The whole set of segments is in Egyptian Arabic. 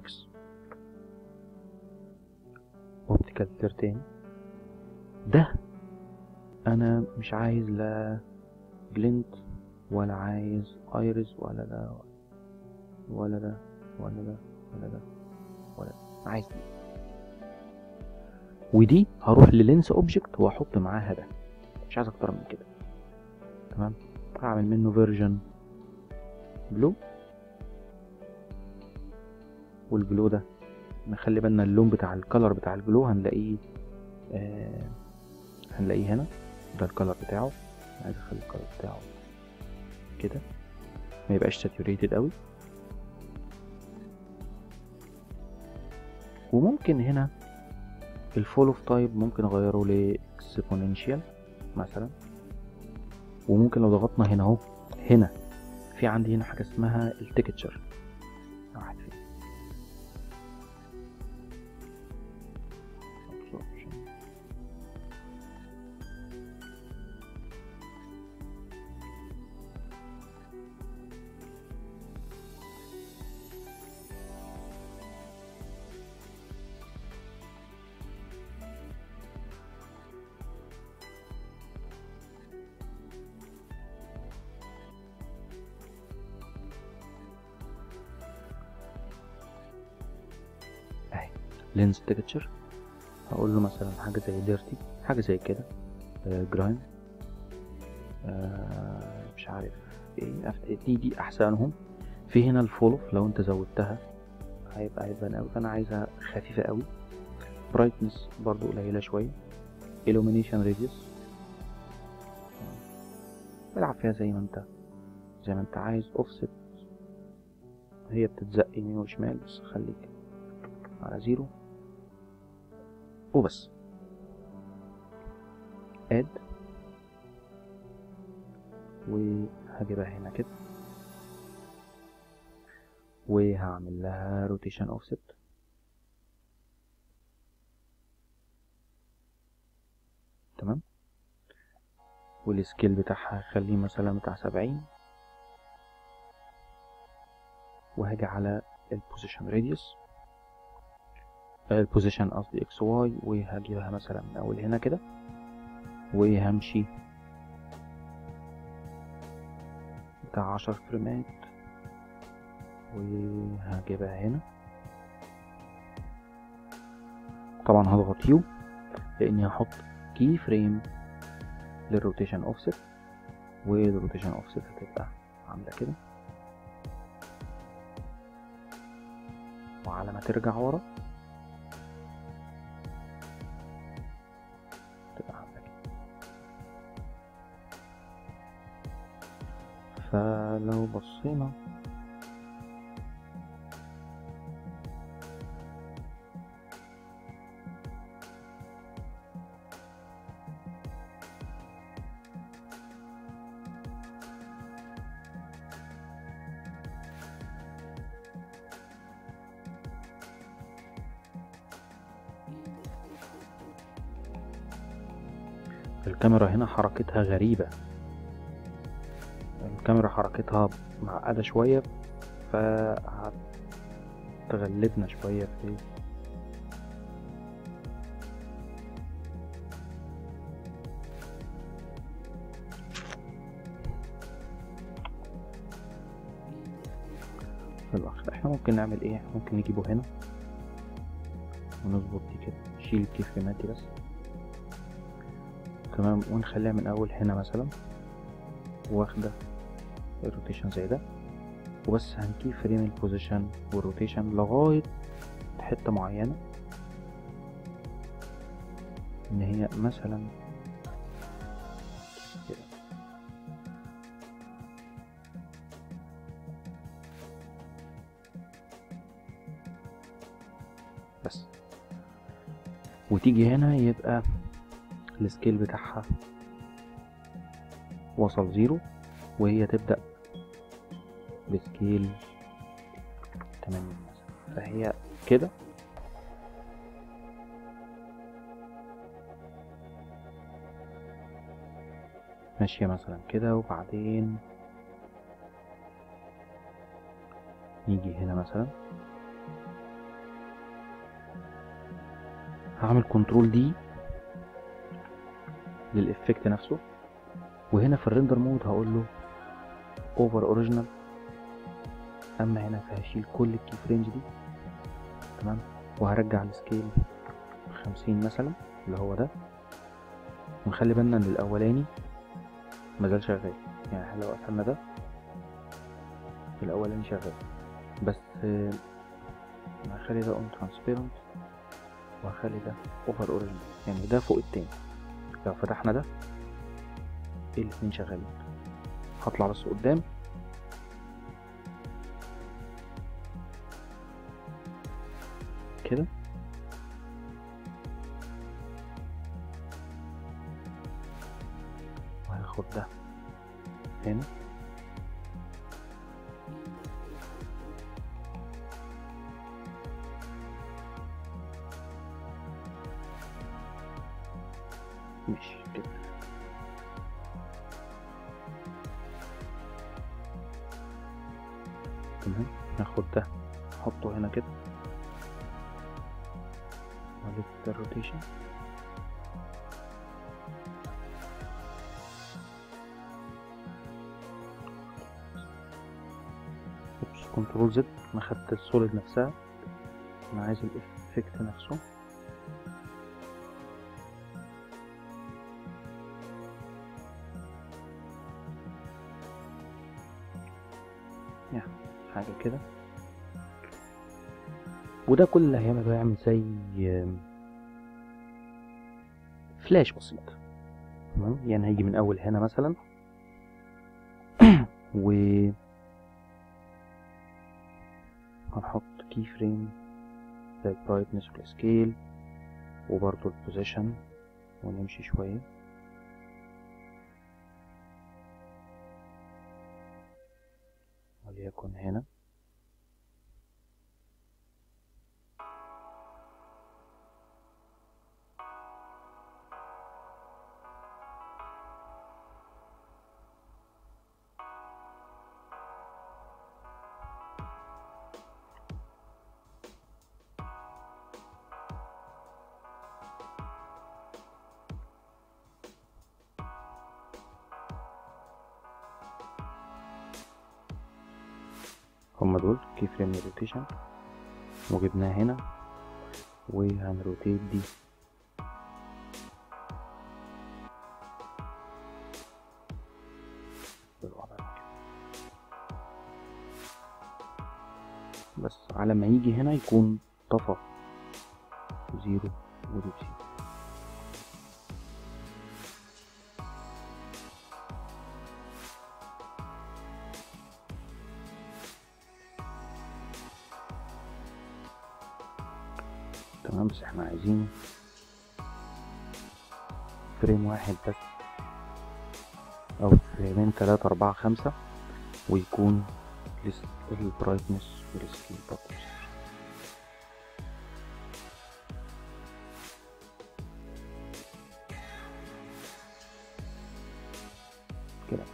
اكس اوبتيكال فلير تاني ده انا مش عايز لا جلنت ولا عايز ايرس ولا ده ولا ده ولا ده ولا ده ولا ده أنا عايز دي ودي هروح للينس اوبجكت واحط معاها ده مش عايز اكتر من كده تمام هعمل منه فيرجن بلو والجلو ده نخلي بالنا اللون بتاع الكلر بتاع الجلو هنلاقيه آه هنلاقيه هنا ده الكلر بتاعه عايز اخلي الكلر بتاعه كده ما يبقاش ساتوريتد قوي وممكن هنا الفول اوف تايب ممكن اغيره لاكسبوننشال مثلا وممكن لو ضغطنا هنا اهو هنا في عندي هنا حاجه اسمها التكتشر راحت فين absorption اهي لينز تكتشر هقول له مثلا حاجه زي ديرتي حاجه زي كده جرايم مش عارف ايه أف- دي دي احسنهم في هنا الفولوف لو انت زودتها هيبقى هيبان قوي فانا عايزها خفيفه قوي برايتنس برضو قليله شويه illumination radius العب فيها زي ما انت زي ما انت عايز اوفست هي بتتزق يمين وشمال بس خليك على زيرو وبس اد وهجيبها هنا كده وهعمل لها روتيشن اوفست تمام والسكيل بتاعها هخليه مثلا بتاع سبعين وهاجي على البوزيشن راديوس البوزيشن قصدي اكس واي وهجيبها مثلا من اول هنا كده وهمشي بتاع عشر فريمات وهجيبها هنا طبعا هضغط يو لاني هحط كي فريم للروتيشن اوفست والروتيشن اوفست هتبقى عامله كده وعلى ما ترجع ورا تبقى عامله كده فلو بصينا الكاميرا هنا حركتها غريبة الكاميرا حركتها معقدة شوية فهتغلبنا شوية في في الأخر احنا ممكن نعمل ايه ممكن نجيبه هنا ونظبط دي كده نشيل الكيفريمات دي بس تمام ونخليها من اول هنا مثلا واخده الروتيشن زي ده وبس هنجيب فريم البوزيشن والروتيشن لغاية حتة معينة ان هي مثلا كده بس وتيجي هنا يبقى السكيل بتاعها وصل زيرو وهي تبدأ بسكيل 80 مثلا فهي كده ماشية مثلا كده وبعدين نيجي هنا مثلا هعمل كنترول دي للإفكت نفسه وهنا في الريندر مود هقول له اوفر اوريجينال اما هنا فهشيل كل الكي فريمز دي تمام وهرجع السكيل خمسين مثلا اللي هو ده ونخلي بالنا ان الاولاني مازال شغال يعني احنا لو قفلنا ده الاولاني شغال بس آه، هخلي ده اون ترانسبيرنت وهخلي ده اوفر اوريجينال يعني ده فوق التاني لو فتحنا ده الاتنين شغالين هطلع بس قدام كده وهاخد ده هنا ماشي كده تمام هاخد ده احطه هنا كده والف الروتيشن كنترول زد انا خدت السوليد نفسها انا عايز الافكت نفسه يعني حاجة كده وده كل اللي هيعمل هيعمل زي فلاش بسيط تمام يعني هيجي من اول هنا مثلا و هنحط كي فريم زي البرايتنس والسكيل وبرضه البوزيشن ونمشي شوية وليكن هنا هما دول كي فريم روتيشن وجبناه هنا وهنروتيت دي بالوضع ده كده. بس على ما يجي هنا يكون طفى زيرو ودي بزيرو تمام بس احنا عايزين فريم واحد بس او فريمين تلاتة اربعة خمسة ويكون البرايتنس والسكيل برضه كده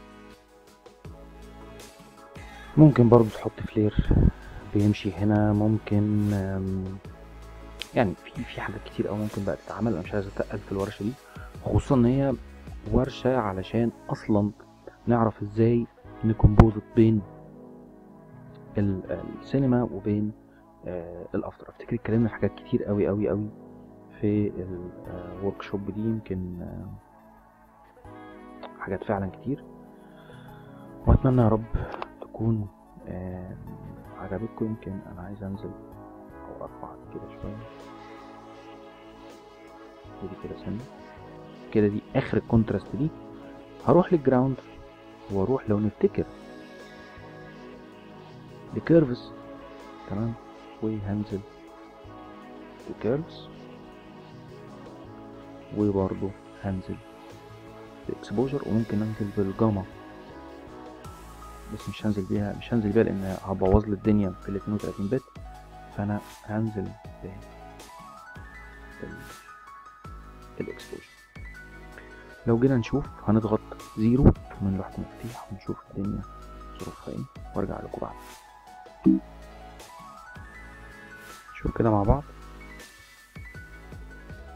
ممكن برضو تحط فلير بيمشي هنا ممكن أم، يعني في في حاجات كتير قوي ممكن بقى تتعمل انا مش عايز اتقل في الورشه دي خصوصا ان هي ورشه علشان اصلا نعرف ازاي نكمبوزت بين ال- السينما وبين آه، الافتر افتكر اتكلمنا في حاجات كتير قوي قوي قوي في الورك شوب دي يمكن آه، حاجات فعلا كتير واتمنى يا رب تكون آه، عجبتكم يمكن انا عايز انزل او ارفع كده شويه ودي كده سنه كده دي اخر الكونتراست دي هروح للجراوند واروح لو نفتكر لكيرفز تمام وهنزل لكيرفز وبرضه هنزل باكسبوجر وممكن انزل بالجاما بس مش هنزل بيها مش هنزل بيها لان هبوظ لي الدنيا في ال 32 بت فانا هنزل ب الاكسبوجر لو جينا نشوف هنضغط زيرو من لوحة المفاتيح ونشوف الدنيا ظروفها ايه وارجع لكم بعد شوف كده مع بعض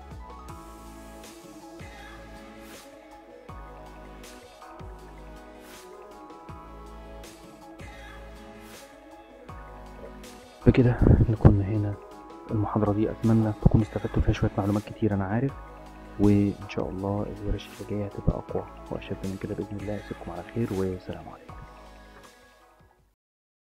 بكده نكون هنا المحاضرة دي أتمنى تكونوا استفدتوا فيها شوية معلومات كتير أنا عارف وإن شاء الله الورش اللي جاية هتبقى أقوى وأشد من كده بإذن الله أسيبكم على خير والسلام عليكم